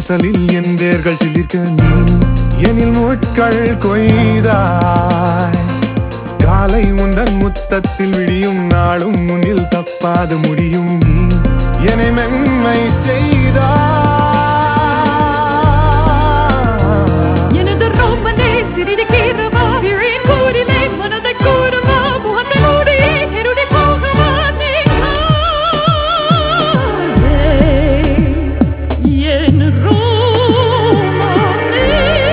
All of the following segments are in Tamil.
வாசலில் என் வேர்கள் சிலிர்க்க நீ எனில் முட்கள் கொய்தாய் காலை உந்தன் முத்தத்தில் விடியும் நாளும் முன்னில் தப்பாது முடியும் நீ என்னை மென்மை செய்தாய் எனது ரோமனே சிறிது கீறவா விழியின் கூறிலே மனதை கூறவா முகத்தை மூடி இருடி போகவா நீ காதே என் ரோமனே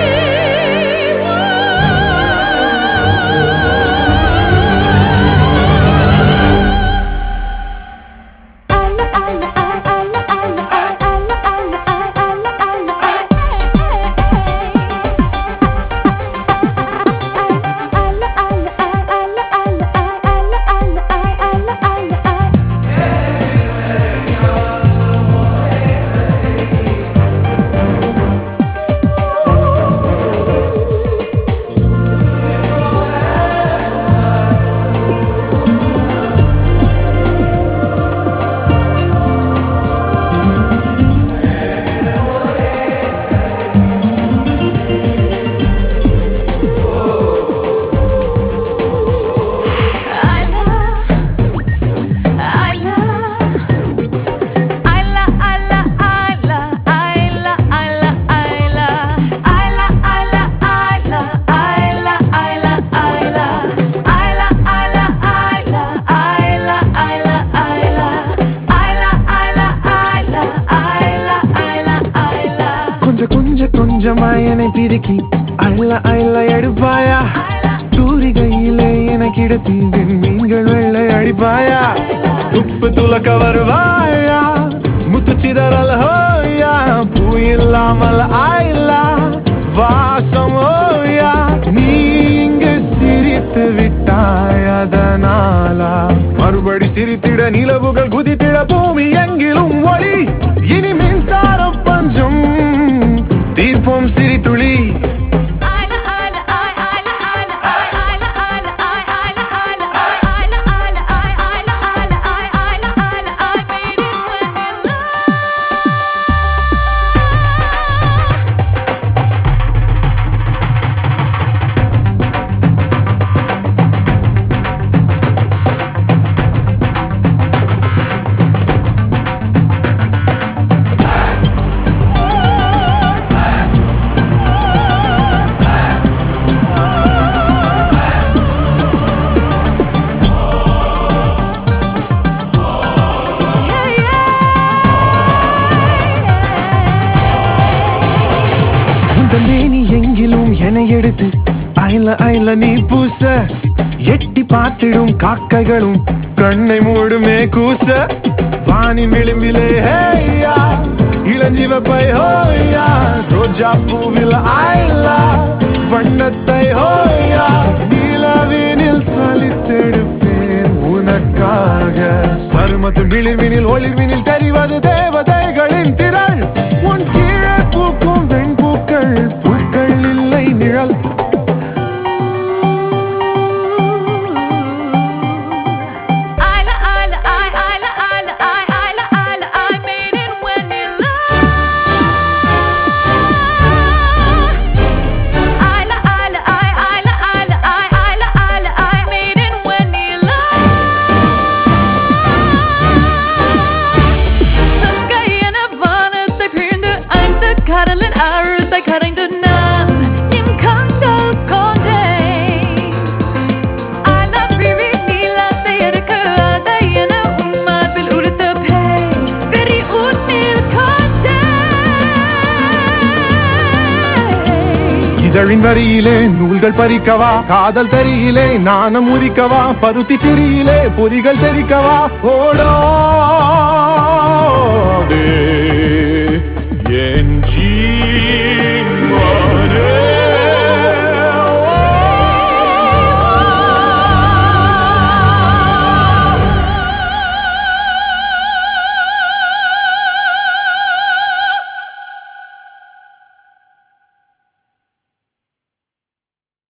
கொஞ்ச கொஞ்ச கொஞ்சமாய் என்னை பிரிக்கி அள்ள அள்ள எடுப்பாயா தூரிகையிலே எனக்கு இடத்தி மீன்கள் வெள்ளை அடிப்பாயா உப்பு துலக்க வருவாயா முத்து சிதறல் ஹோயா பூ இல்லாமல் ஆயில்லா வாசம் ஓயா நீ இங்கு சிரித்து விட்டாய் அதனாலா மறுபடி சிரித்திட நிலவுகள் குதித்திட பூமி எங்கிலும் ஒளி இனி மின்சார பஞ்சம் தீர்ப்போம் சிரித்துளி உந்தன் மேனி எங்கிலும் என எடுத்து அயல அயல நீ பூச எட்டி பார்த்திடும் காக்கைகளும் கண்ணை மூடுமே கூச வானின் விளிம்பிலே ஹேயா இளஞ்சிவப்பை ஹோயா ரோஜா பூவில் ஆயிலா வண்ணத்தை ஹோயா நிலவினில் சலித்தெடுப்பேன் உனக்காக சருமத்து விளிர்வினில் ஒளிர்வினில் தெரிவது தேவதைகளின் திரள் உன் கீழே பூக்கும் வெண்பூக்கள் பூக்கள் இல்லை நிழல் கடலின் ஆழத்தை கரைந்து நான் என் கண்கள் கொண்டே அலப்பிரி நீளத்தை எடுக்க அதை என உன் மார்பில் உடுத்த பே வெறி உன்னில் கொண்டே இதழின் வரியிலே நூல்கள் பறிக்கவா காதல் தரியிலே நாணம் உதிக்கவா பருத்தி திரியிலே பொறிகள் தெரிக்கவா ஓடோ